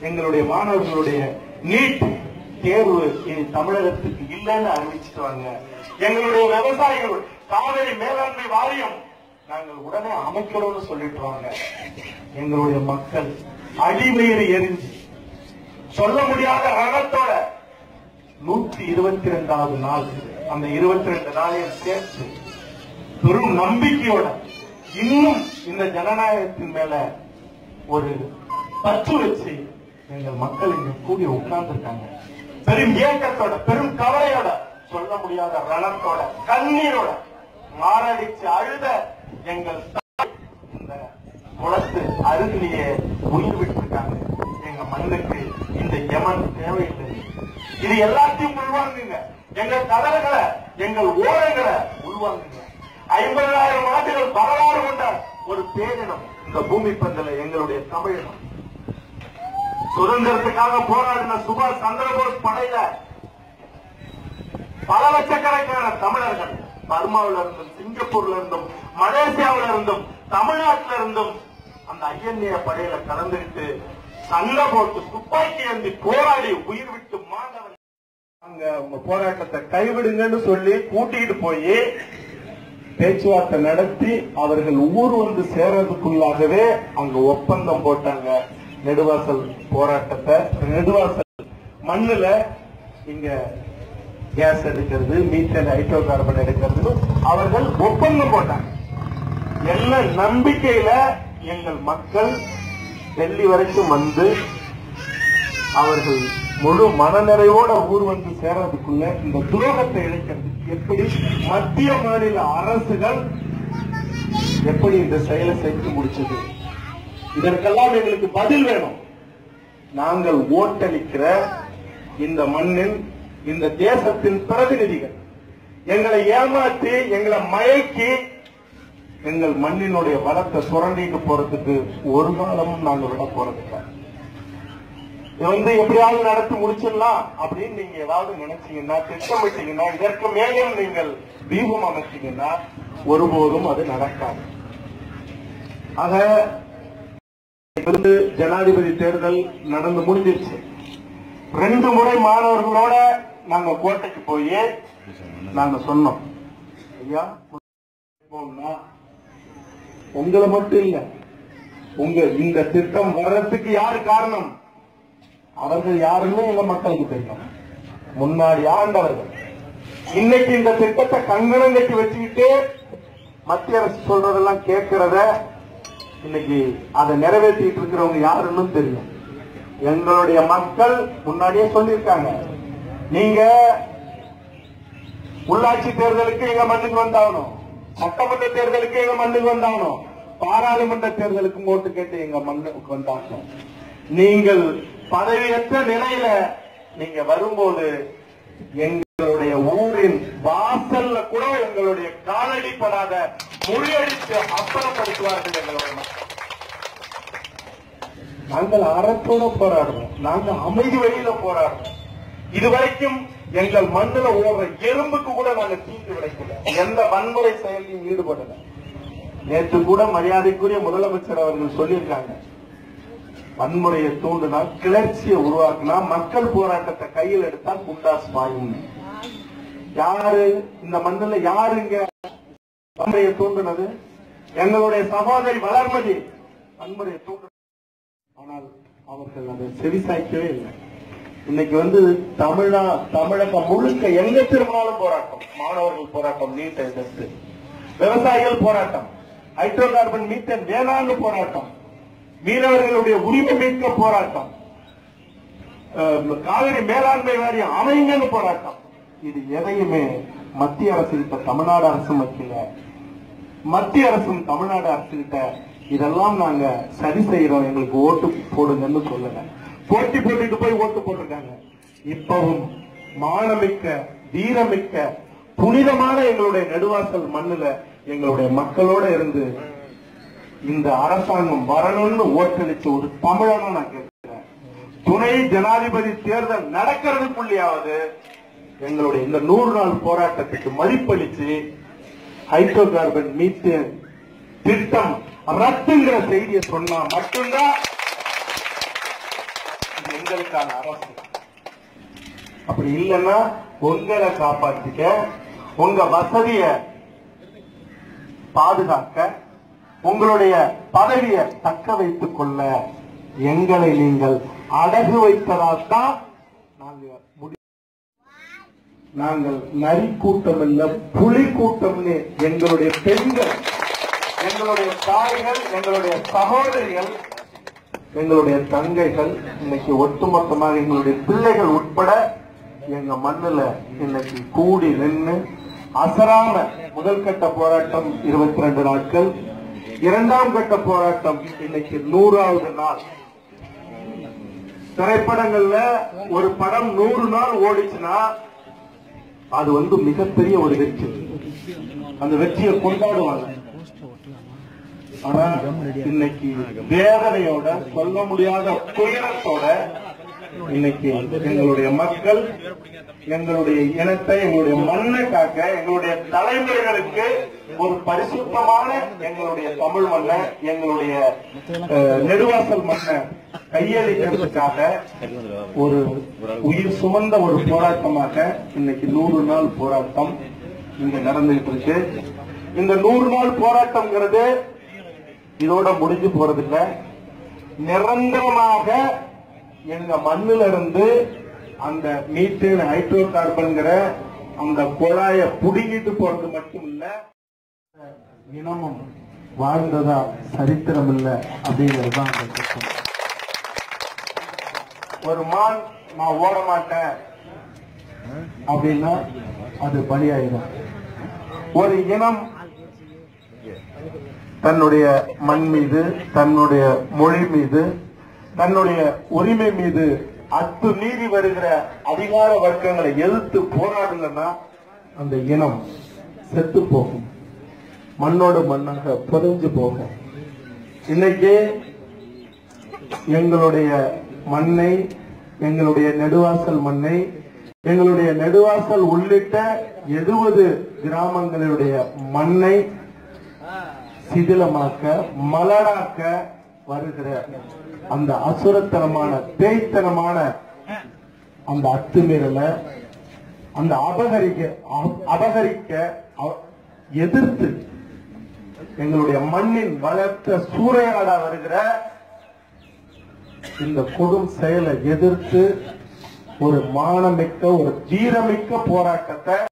எங்களுடைய மாணவர்களுடைய நீட் தேர்வு இனி தமிழகத்துக்கு இல்லைன்னு அறிவிச்சிட்டு வாங்க எங்களுடைய விவசாயிகள் காவிரி மேலாண்மை வாரியம் நாங்கள் உடனே அமைக்கிறோம்னு சொல்லிட்டு வாங்க எங்களுடைய மக்கள் அடிவயிறு எரிஞ்சு சொல்ல முடியாத ரணத்தோட நூற்றி இருபத்தி ரெண்டாவது நாள் அந்த இருபத்தி ரெண்டு நாளையும் சேர்த்து பெரும் நம்பிக்கையோட இன்னும் இந்த ஜனநாயகத்தின் மேல ஒரு பற்று வச்சு எங்கள் மக்கள் இங்க கூடி உட்கார்ந்துருக்காங்க பெரும் ஏக்கத்தோட பெரும் கவலையோட சொல்ல முடியாத ரணத்தோட கண்ணீரோட மாரடிச்சு அழுத எங்கள் தாய் இந்த குளத்து அருகிலேயே உயிர் விட்டுருக்காங்க எங்க மண்ணுக்கு இந்த யமன் தேவையில்லை இது எல்லாத்தையும் உள்வாங்குங்க எங்கள் கதல்களை எங்கள் ஓரங்களை உள்வாங்குங்க ஐம்பதாயிரம் ஆண்டுகள் வரலாறு கொண்ட ஒரு பேரினம் இந்த பூமி பந்தல எங்களுடைய தமிழினம் சுதந்திரத்துக்காக போராடின சுபாஷ் சந்திரபோஸ் படையில பல லட்சக்கணக்கான தமிழர்கள் பர்மாவில இருந்தும் சிங்கப்பூர்ல இருந்தும் மலேசியாவில இருந்தும் தமிழ்நாட்டில இருந்தும் அந்த ஐஎன்ஏ படையில கலந்துக்கிட்டு சண்டை போட்டு துப்பாக்கி ஏந்தி போராடி உயிர் விட்டு மாண்டவர்கள் அங்க உங்க போராட்டத்தை கைவிடுங்கன்னு சொல்லி கூட்டிட்டு போய் பேச்சுவார்த்தை நடத்தி அவர்கள் ஊர் வந்து சேர்றதுக்குள்ளாகவே அங்க ஒப்பந்தம் போட்டாங்க நெடுவாசல் போராட்டத்தை நெடுவாசல் மண்ணுல இங்க கேஸ் எடுக்கிறது மீத்தேன் ஹைட்ரோ கார்பன் எடுக்கிறது அவர்கள் ஒப்பந்தம் போட்டாங்க என்ன நம்பிக்கையில எங்கள் மக்கள் டெல்லி வரைக்கும் வந்து அவர்கள் முழு மனநிறைவோட ஊர் வந்து சேர்றதுக்குள்ள இந்த துரோகத்தை இழைக்கிறது எப்படி மத்திய மாநில அரசுகள் எப்படி இந்த செயலை செஞ்சு முடிச்சது இதற்கெல்லாம் எங்களுக்கு பதில் வேணும் நாங்கள் ஓட்டளிக்கிற இந்த மண்ணின் இந்த தேசத்தின் பிரதிநிதிகள் எங்களை ஏமாற்றி எங்களை மயக்கி எங்கள் மண்ணினுடைய வளத்தை சுரண்டிட்டு போறதுக்கு ஒரு காலமும் நாங்க விட போறதில்லை இது வந்து எப்படியாவது நடத்தி முடிச்சிடலாம் அப்படின்னு நீங்க ஏதாவது நினைச்சீங்கன்னா திட்டமிட்டீங்கன்னா இதற்கு மேலும் நீங்கள் தீபம் அமைச்சீங்கன்னா ஒருபோதும் அது நடக்காது ஆக இப்ப வந்து ஜனாதிபதி தேர்தல் நடந்து முடிஞ்சிருச்சு ரெண்டு முறை மாணவர்களோட நாங்க கோட்டைக்கு போய் நாங்க சொன்னோம் ஐயா போனா உங்களை மட்டும் இல்ல உங்க இந்த திட்டம் வர்றதுக்கு யாரு காரணம் அவர்கள் யாருன்னு எங்க மக்களுக்கு தெரியும் முன்னாடி ஆண்டவர்கள் இன்னைக்கு இந்த திட்டத்தை கங்கணம் கட்டி வச்சுக்கிட்டு மத்திய அரசு சொல்றதெல்லாம் கேட்கிறத இன்னைக்கு அதை நிறைவேற்றிட்டு இருக்கிறவங்க யாருன்னு தெரியும் எங்களுடைய மக்கள் முன்னாடியே சொல்லியிருக்காங்க நீங்க உள்ளாட்சி தேர்தலுக்கு எங்க மண்ணுக்கு வந்தாகணும் சட்டமன்ற தேர்தலுக்கு எங்க மண்ணுக்கு வந்தாகணும் பாராளுமன்ற தேர்தலுக்கு ஓட்டு கேட்டு எங்க மண்ணுக்கு வந்தாகணும் நீங்கள் பதவியற்ற நிலையில நீங்க வரும்போது எங்களுடைய ஊரின் வாசல்ல கூட எங்களுடைய காலடி படாத முறியடித்து அப்புறப்படுத்துவார்கள் எங்களுடைய மக்கள் நாங்கள் அறத்தோட போராடுறோம் நாங்கள் அமைதி வழியில போராடுறோம் இதுவரைக்கும் எங்கள் மண்ணுல ஓடுற எறும்புக்கு கூட நாங்க தீங்கு விளைக்கல எந்த வன்முறை செயலையும் ஈடுபடல நேற்று கூட மரியாதைக்குரிய முதலமைச்சர் அவர்கள் சொல்லியிருக்காங்க வன்முறையை தூண்டுனா கிளர்ச்சியை உருவாக்குனா மக்கள் போராட்டத்தை கையில் எடுத்தா குண்டாஸ் பாயும் யாரு இந்த மண்ணுல யாருங்க வன்முறையை தூண்டுனது எங்களுடைய சகோதரி வளர்மதி வன்முறையை தூண்டு ஆனால் அவர்கள் அதை செவிசாய்க்கவே இல்லை இன்னைக்கு வந்து தமிழா தமிழகம் முழுக்க எங்க திரும்பினாலும் போராட்டம் மாணவர்கள் போராட்டம் நீட்டை எதிர்த்து விவசாயிகள் போராட்டம் ஹைட்ரோ கார்பன் மீத்தன் வேளாண் போராட்டம் மீனவர்களுடைய உரிமை மீட்க போராட்டம் அஹ், காவிரி மேலாண்மை வாரியம் அமைங்கன்னு போராட்டம் இது எதையுமே மத்திய அரசு கிட்ட தமிழ்நாடு அரசும் வைக்கல மத்திய அரசும் தமிழ்நாடு அரசு கிட்ட இதெல்லாம் நாங்க சரி செய்யறோம் எங்களுக்கு ஓட்டு போடுங்கன்னு சொல்லல போட்டி போட்டுட்டு போய் ஓட்டு போட்டிருக்காங்க இப்பவும் மானமிக்க வீரமிக்க புனிதமான எங்களுடைய நெடுவாசல் மண்ணுல எங்களுடைய மக்களோட இருந்து இந்த அரசாங்கம் வரணும்னு ஓட்டளிச்ச ஒரு தமிழனா நான் கேட்கிறேன் துணை ஜனாதிபதி தேர்தல் நடக்கிறதுக்குள்ளேயாவது எங்களுடைய இந்த நூறு நாள் போராட்டத்துக்கு மதிப்பளிச்சு ஹைட்ரோ கார்பன் மீத்தேன் திட்டம் ரத்துங்கிற செய்தியை சொன்னா மட்டும்தான் எங்களுக்கான அரசு அப்படி இல்லைன்னா உங்களை காப்பாத்திக்க உங்க வசதிய பாதுகாக்க உங்களுடைய பதவியை தக்க வைத்துக் கொள்ள எங்களை நீங்கள் அடகு வைத்ததால் தான் நாங்கள் முடி- நாங்கள் நரி கூட்டம் இல்ல புலி கூட்டம்னு எங்களுடைய பெண்கள் எங்களுடைய தாய்கள் எங்களுடைய சகோதரிகள் எங்களுடைய தங்கைகள் இன்னைக்கு ஒட்டுமொத்தமாக எங்களுடைய பிள்ளைகள் உட்பட எங்க மண்ணுல இன்னைக்கு கூடி நின்று அசராம முதல் கட்ட போராட்டம் இருபத்தி ரெண்டு நாட்கள் இரண்டாம் கட்ட போராட்டம் இன்னைக்கு நூறாவது நாள் திரைப்படங்கள்ல ஒரு படம் நூறு நாள் ஓடிச்சுன்னா அது வந்து மிகப்பெரிய ஒரு வெற்றி அந்த வெற்றியை கொண்டாடுவாங்க ஆனா இன்னைக்கு வேதனையோட சொல்ல முடியாத துயரத்தோட இன்னைக்கு எங்களுடைய மக்கள் எங்களுடைய இனத்தை எங்களுடைய மண்ணை காக்க எங்களுடைய தலைமுறைகளுக்கு ஒரு பரிசுத்தமான எங்களுடைய தமிழ் மண்ணை எங்களுடைய அஹ், நெடுவாசல் மண்ணை கையளிக்கிறதுக்காக ஒரு உயிர் சுமந்த ஒரு போராட்டமாக இன்னைக்கு நூறு நாள் போராட்டம் இங்க நடந்துகிட்டு இருக்கு இந்த நூறு நாள் போராட்டம்ங்கிறது இதோட முடிஞ்சு போறதில்ல நிரந்தரமாக எங்க மண்ணில இருந்து அந்த மீத்தேன் ஹைட்ரோ கார்பன்கிற அந்த குழாய புடுங்கிட்டு போறது மட்டும் இல்ல இனமும் வாழ்ந்ததா சரித்திரம் இல்ல அப்படிங்கிறது தான் அந்த திட்டம் ஒரு மான் நான் ஓட மாட்டேன் அப்படின்னா அது பலியாயிடும் ஒரு இனம் தன்னுடைய மண் மீது தன்னுடைய மொழி மீது தன்னுடைய உரிமை மீது அத்து மீறி வருகிற அதிகார வர்க்கங்களை எதிர்த்து போராடலன்னா அந்த இனம் செத்து போகும் மண்ணோடு மண்ணாக புதைஞ்சு போகும் இன்னைக்கு எங்களுடைய மண்ணை எங்களுடைய நெடுவாசல் மண்ணை எங்களுடைய நெடுவாசல் உள்ளிட்ட எழுபது கிராமங்களுடைய மண்ணை சிதிலமாக்க மலராக்க வருகிற அந்த அசுரத்தனமான பேய்த்தனமான அந்த அத்துமீறலை அந்த அபகரிக்க அப- அபகரிக்க அ- எதிர்த்து எங்களுடைய மண்ணின் வளர்த்த சூறையாட வருகிற இந்த கொடும் செயலை எதிர்த்து ஒரு மானமிக்க ஒரு தீரமிக்க போராட்டத்தை